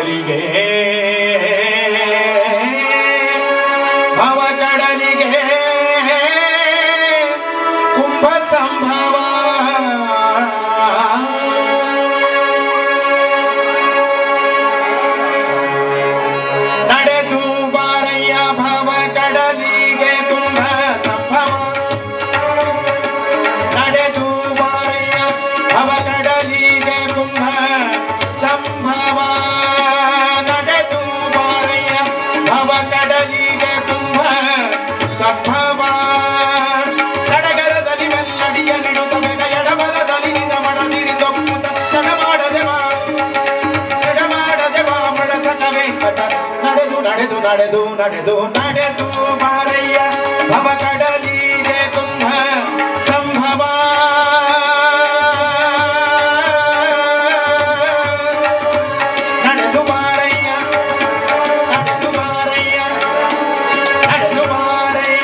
ಕಡಲಿಗೆ ಭವ ಕಡಲಿಗೆ ಕುಂಭ ಸಂಭವ ನಡೆದು ಬಾರಯ್ಯ ಭವ ಕಡಲಿಗೆ ಕುಂಭ ಸಂಭವ ನಡೆದು ಬಾರಯ್ಯ ಭವ ಕಡಲಿಗೆ ಕುಂಭ ಸಂಭವ ನಡೆದು ಬಾರಯ್ಯ ಭವ ಕಡಲಿಗೆ ಕುಂಭ ಸಂಭವ ಸಡಗರದಲ್ಲಿ ಮೆಲ್ಲಡಿಯ ನಿಡುತ್ತ ಬೆಗ ಎಡಬಲದಲ್ಲಿ ನಿನ್ನ ಮಡದಿರಿ ತೊಪ್ಪುತ್ತ ತಡ ಮಾಡದೆ ಬಾ ತಡ ಮಾಡದೆ ಬಾ ಮಡಸಕ ವೆಂಕಟ ನಡೆದು ನಡೆದು ನಡೆದು ನಡೆದು ನಡೆದು ಬಾರಯ್ಯ ಭವ ಕಡಲಿಗೆ ಕುಂಭ ಸಂಭವ ನಡೆದು ಬಾರಯ್ಯ ನಡೆದು ಬಾರಯ್ಯ ನಡೆದು ಬಾರಯ್ಯ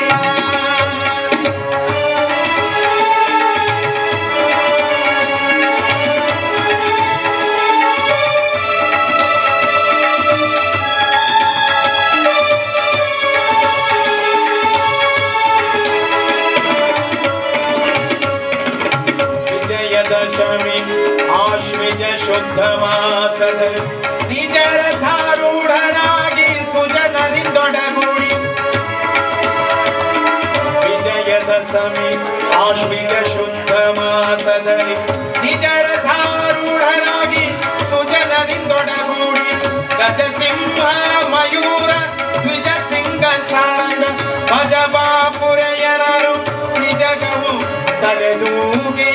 ವಿಜಯದಶಮಿ ಆಶ್ವಿಜ ಶುದ್ಧ ಮಾಸದ ನಿಜರ ಧಾರೂಢರಾಗಿ ಸುಜನರಿಂದೊಡಗೂಡಿ ವಿಜಯದಶಮಿ ಆಶ್ವಿಜ ಶುದ್ಧ ಮಾಸದಲ್ಲಿ ನಿಜರ ಧಾರೂಢರಾಗಿ ಸುಜನರಿಂದೊಡಗೂಡಿ ಗಜಸಿಂಹ ಮಯೂರ ದ್ವಿಜ ಸಿಂಗ ಸಾಂಗ ಭಜಬಾಪುರೆಯನರು ನಿಜಗವು ತಲೆದೂಗೆ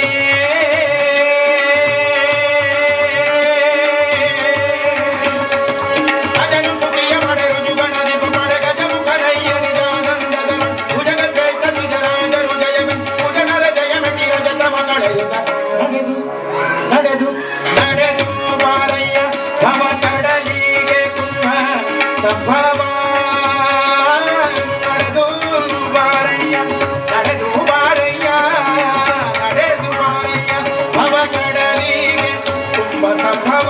ಅಜನು ತುತಿಯ ಪಡೆ ರುಜುಗಣದಿ ಪಡೆ ಗಜಮುಖನಯ್ಯ ನಿಜಾನಂದದ ಭುಜಗ ಶ್ರೇಷ್ಠ ದ್ವಿಜರಾಜರು ಜಯಮೆ ಭುಜನರ ಜಯಮೆಟಿ ರಜತ ಮಗಳೆಯುತ ನಡೆದು ನಡೆದು ನಡೆದು ಬಾರಯ್ಯ ಭವ ಕಡಲಿಗೆ ಕುಂಭ ಸಂಭವ ನಡೆದು ಬಾರಯ್ಯ ನಡೆದು ಬಾರಯ್ಯ ನಡೆದು ಬಾರಯ್ಯ ಭವ ಕಡಲಿಗೆ ಕುಂಭ ಸಂಭವ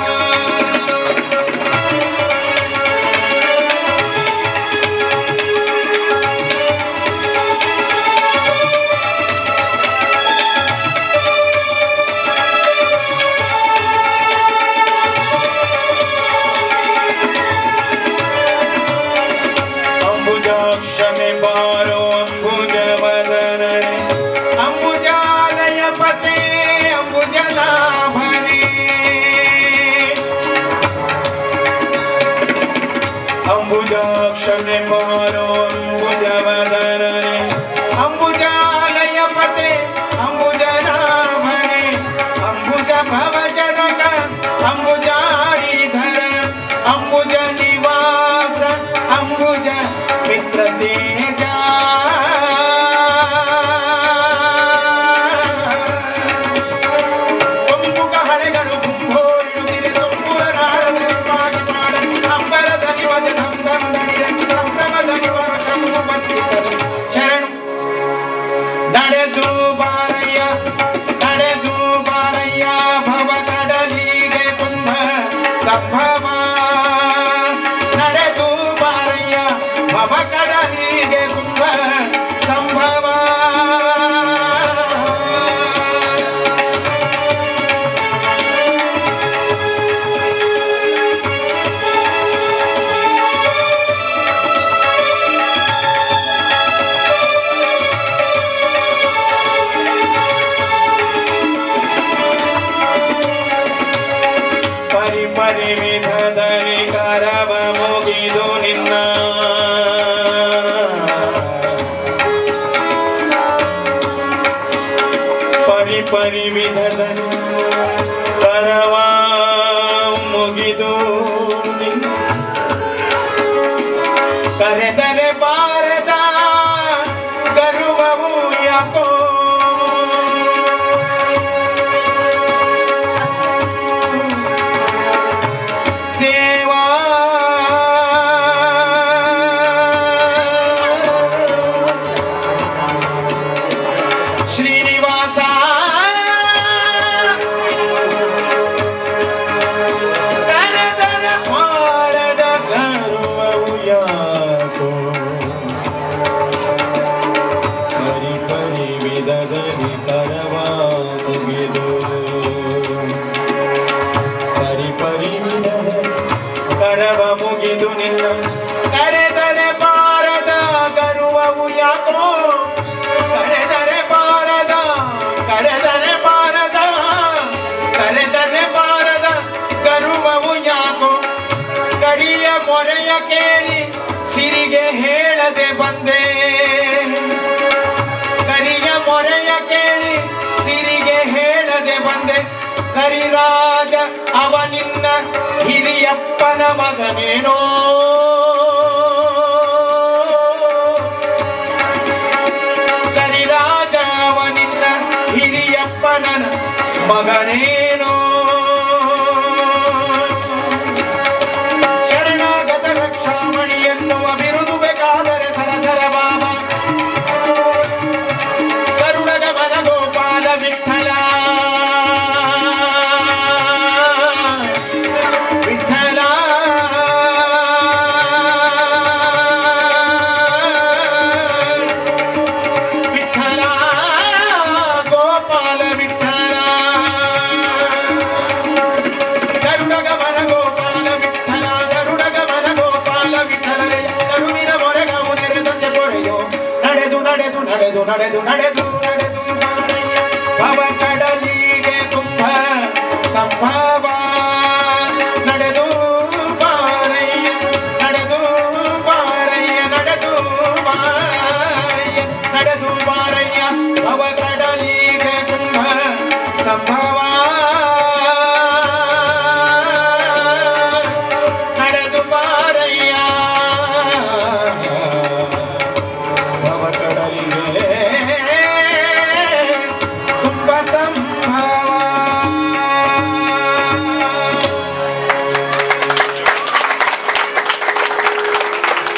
ಅಂಬುಜಾಕ್ಷಮೆ ಬಾರೋ ಅಂಬುಜ ವದನನೆ ಅಂಬುಜಾಲಯ ಪತೆ ಅಂಬುಜನಾಭನೆ ಅಂಬುಜಾಕ್ಷಮೆ ಬಾರೋ ಅಂಬುಜ ವದನನೆ ಅಂಬುಜಾಲಯ ಪತೆ ಅಂಬುಜನಾಭನೆ ಅಂಬುಜ ಭವಜನಕ ಅಂಬುಜಾರಿಧರ ಅಂಬುಜ ನಿವಾಸ ಅಂಬುಜ ಮಿತ್ರ ತೇಜ ಕೊಂಬುಗ ಹಳೆಗಳು ಕುಂಭೋರಿಡುತ್ತಿರೆ ತುಂಬುರ ನಾರದರಿವಾಗಿ ಮಾಡ ಅಂಬರದಲ್ಲಿ ಮಜ ಧಂ ಧಂ ದಣಿರೆ ಸಂಭ್ರಮದಲ್ಲಿ ವರ ಶಂಭು ಬಂದಿದ್ದರು ಶರಣು ನಡೆದು ಬಾರಯ್ಯ ನಡೆದು ಬಾರಯ್ಯ ಭವ ಕಡಲಿಗೆ ಕುಂಭ ಸಂಭವ ನಡೆದು ಬಾರಯ್ಯ ಭವ ಕಡಲಿಗೆ ಕುಂಭ ಸಂಭವ ಪರಿ ಪರಿ ವಿಧದಲ್ಲಿ ಕರವ ಮುಗಿದು ನಿನ್ನ ಪರಿ ಪರಿ ವಿಧದಲ್ಲಿ ಕರವ ಮುಗಿದು ನಿನ್ನ ಕರೆದರೆ ಬಾರದ ಗರ್ವವು ಯಾಕೋ ದೇವಾ ಶ್ರೀನಿವಾಸ ಕರೆದರೆ ಕರವ ಮುಗಿದು ನಿನ್ನ ಕರೆದರೆ ಬಾರದ ಗರುವವು ಯಾಕೋ ಕರೆದರೆ ಬಾರದ ಕರೆದರೆ ಬಾರದ ಕರೆದರೆ ಬಾರದ ಗರುವವು ಯಾಕೋ ಕರಿಯ ಮೊರೆಯ ಕೇಳಿ ಸಿರಿಗೆ ಹೇಳದೆ ಬಂದೆ ಕರಿಯ ಮೊರೆಯ ಕೇಳಿ ಸಿರಿಗೆ ಹೇಳದೆ ಬಂದೆ ಕರಿರಾಜ ಅವ ನಿನ್ನ ಹಿರಿಯಪ್ಪನ ಮಗನೇನೋ ಕರಿರಾಜ ಅವ ನಿನ್ನ ಹಿರಿಯಪ್ಪನ ಮಗನೇನೋ ಶರಣಾಗತ ರಕ್ಷಾಮಣಿ ಎನ್ನುವ ಬಿರುದು ಬೇಕಾದರೆ ಸರಸರ ಬಾಬಾ ಗರುಡ ಗಮನ ಗೋಪಾಲ ವಿಠಲ ವಿಠಲ ವಿಠಲ ಗೋಪಾಲ ವಿಠಲ ಗರುಡ ಗಮನ ಗೋಪಾಲ ವಿಠಲ ಗರುಡ ಗಮನ ಗೋಪಾಲ ವಿಠಲರೇ ಕರುವಿನ ಮೊರೆಗವು ನೆರೆದಂತೆ ಪೊರೆಯೋ ನಡೆದು ನಡೆದು ನಡೆದು ನಡೆದು ನಡೆದು ನಡೆದು ಬಾರಯ್ಯ ಭವ ಕಡಲಿಗೆ ಕುಂಭ ಸಂಭವ ನಡೆದು ಬಾರಯ್ಯ ನಡೆದು ಬಾರಯ್ಯ ನಡೆದು ಬಾರಯ್ಯ ನಡೆದು ಬಾರಯ್ಯ ಭವ ಕಡಲಿಗೆ ಕುಂಭ ಸಂಭವ ನಡೆದು ಬಾರಯ್ಯ ಭವ ಕಡಲಿಗೆ